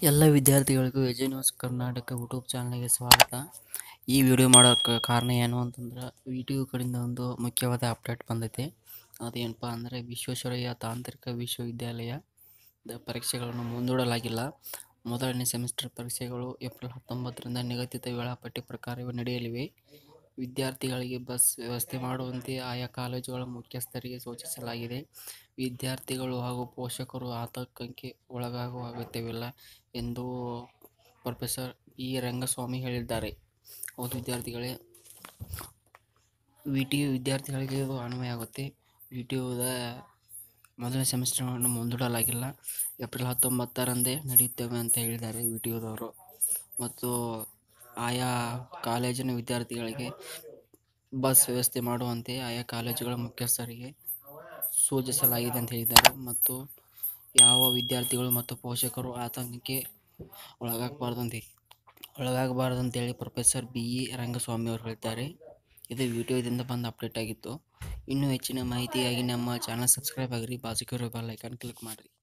ಎಲ್ಲ ವಿದ್ಯಾರ್ಥಿಗಳಿಗೂ AJ news Karnataka YouTube ಚಾನಲ್ಗೆ ಸ್ವಾಗತ ಈ ವಿಡಿಯೋ ಮಾಡೋಕ್ಕೆ ಕಾರಣ ಏನು ಅಂತಂದ್ರೆ ವಿ ಟಿ ಯು ಕಡೆಯಿಂದ ಒಂದು ಮುಖ್ಯವಾದ ಅಪ್ಡೇಟ್ ಬಂದೈತೆ ಅದೇನಪ್ಪ ಅಂದರೆ ವಿಶ್ವೇಶ್ವರಯ್ಯ ತಾಂತ್ರಿಕ ವಿಶ್ವವಿದ್ಯಾಲಯದ ಪರೀಕ್ಷೆಗಳನ್ನು ಮುಂದೂಡಲಾಗಿಲ್ಲ ಮೊದಲನೇ ಸೆಮಿಸ್ಟರ್ ಪರೀಕ್ಷೆಗಳು ಏಪ್ರಿಲ್ ಹತ್ತೊಂಬತ್ತರಿಂದ ನಿಗದಿತ ವೇಳಾಪಟ್ಟಿ ಪ್ರಕಾರವೇ ನಡೆಯಲಿವೆ ವಿದ್ಯಾರ್ಥಿಗಳಿಗೆ ಬಸ್ ವ್ಯವಸ್ಥೆ ಮಾಡುವಂತೆ ಆಯಾ ಕಾಲೇಜುಗಳ ಮುಖ್ಯಸ್ಥರಿಗೆ ಸೂಚಿಸಲಾಗಿದೆ ವಿದ್ಯಾರ್ಥಿಗಳು ಹಾಗೂ ಪೋಷಕರು ಆತಂಕಕ್ಕೆ ಒಳಗಾಗುವ ಅಗತ್ಯವಿಲ್ಲ ಎಂದು ಪ್ರೊಫೆಸರ್ ಇ ರಂಗಸ್ವಾಮಿ ಹೇಳಿದ್ದಾರೆ ಹೌದು ವಿದ್ಯಾರ್ಥಿಗಳೇ ವಿ ಟಿ ಯು ವಿದ್ಯಾರ್ಥಿಗಳಿಗೆ ಇದು ಅನ್ವಯ ಆಗುತ್ತೆ ವಿ ಟಿ ಯುದ ಮೊದಲನೇ ಸೆಮಿಸ್ಟರ್ಗಳನ್ನು ಮುಂದೂಡಲಾಗಿಲ್ಲ ಏಪ್ರಿಲ್ ಹತ್ತೊಂಬತ್ತರಂದೇ ನಡೆಯುತ್ತವೆ ಅಂತ ಹೇಳಿದ್ದಾರೆ ವಿ ಟಿ ಯುದವರು ಮತ್ತು ಆಯಾ ಕಾಲೇಜಿನ ವಿದ್ಯಾರ್ಥಿಗಳಿಗೆ ಬಸ್ ವ್ಯವಸ್ಥೆ ಮಾಡುವಂತೆ ಆಯಾ ಕಾಲೇಜುಗಳ ಮುಖ್ಯಸ್ಥರಿಗೆ ಸೂಚಿಸಲಾಗಿದೆ ಅಂತ ಹೇಳಿದ್ದಾರೆ ಮತ್ತು ಯಾವ ವಿದ್ಯಾರ್ಥಿಗಳು ಮತ್ತು ಪೋಷಕರು ಆತಂಕಕ್ಕೆ ಒಳಗಾಗಬಾರ್ದಂತೆ ಒಳಗಾಗಬಾರ್ದು ಅಂತೇಳಿ ಪ್ರೊಫೆಸರ್ ಬಿ ಇ ರಂಗಸ್ವಾಮಿ ಅವರು ಹೇಳಿದ್ದಾರೆ ಇದು ವಿಡಿಯೋದಿಂದ ಬಂದ ಅಪ್ಡೇಟ್ ಆಗಿತ್ತು ಇನ್ನೂ ಹೆಚ್ಚಿನ ಮಾಹಿತಿಯಾಗಿ ನಮ್ಮ ಚಾನಲ್ ಸಬ್ಸ್ಕ್ರೈಬ್ ಆಗಿರಿ ಬಾಜುಕಿರೋ ಬೆಲ್ ಐಕಾನ್ ಕ್ಲಿಕ್ ಮಾಡಿರಿ